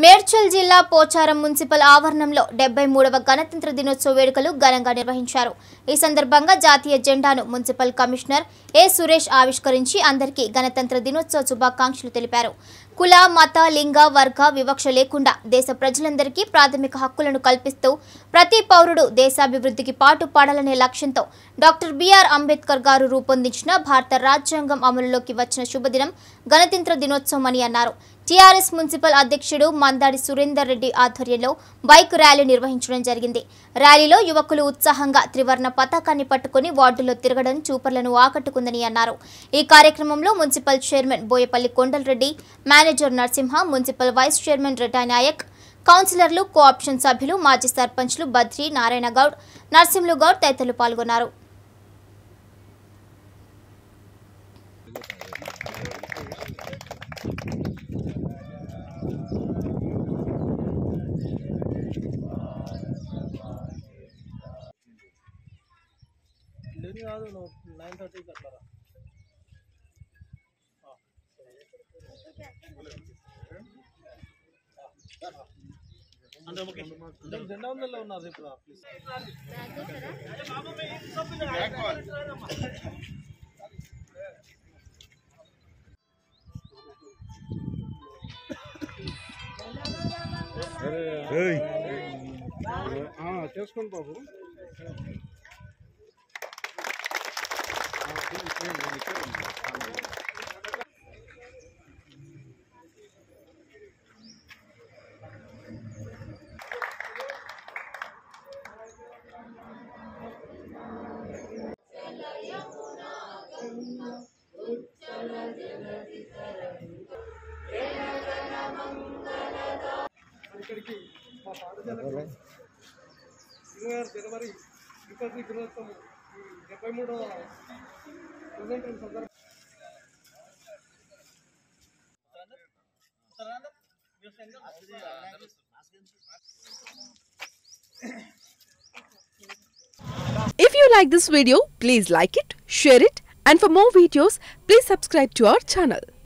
మేడ్చల్ జిల్లా పోచారం మున్సిపల్ ఆవరణంలో డెబ్బై మూడవ గణతంత్ర దినోత్సవ వేడుకలు ఘనంగా నిర్వహించారు ఈ సందర్భంగా జాతీయ జెండాను మున్సిపల్ కమిషనర్ ఏ సురేష్ ఆవిష్కరించి అందరికీ గణతంత్ర దినోత్సవ శుభాకాంక్షలు తెలిపారు కుల మత లింగ వర్గ వివక్ష లేకుండా దేశ ప్రజలందరికీ ప్రాథమిక హక్కులను కల్పిస్తూ ప్రతి పౌరుడు దేశాభివృద్ధికి పాటు పాడాలనే లక్ష్యంతో డాక్టర్ బిఆర్ అంబేద్కర్ గారు రూపొందించిన భారత రాజ్యాంగం అమలులోకి వచ్చిన శుభదినం గణతంత్ర దినోత్సవం అని అన్నారు టీఆర్ఎస్ మున్సిపల్ అధ్యక్షుడు మందాడి సురేందర్ రెడ్డి ఆధ్వర్యంలో బైక్ ర్యాలీ నిర్వహించడం జరిగింది ర్యాలీలో యువకులు ఉత్సాహంగా త్రివర్ణ పతాకాన్ని పట్టుకుని వార్డులో తిరగడం చూపర్లను ఆకట్టుకుందని అన్నారు ఈ కార్యక్రమంలో municipal chairman Boyapalli Kondalareddy manager Narasimha municipal vice chairman Redda Nayak కౌన్సిలర్లు కోఆప్షన్ సభ్యులు మాజీ సర్పంచ్లు బద్రి నారాయణ గౌడ్ నరసింహులు గౌడ్ తదితరులు పాల్గొన్నారు లేని కాదు నువ్వు నైన్ థర్టీకి అట్లా రా అంటే ఓకే నేను జెండా ఉందల్లో ఉన్నారు ఇప్పుడు ప్లీజ్ చేసుకోండి బాబు ఇక్కడికి మా పాఠశాలకు ఇరవై ఆరు జనవరి రిపబ్లిక్ దినోత్సవం ఈ డెబ్బై మూడవ స్వతంత్రం సందర్భంగా If you like this video, please like it, share it, and for more videos, please subscribe to our channel.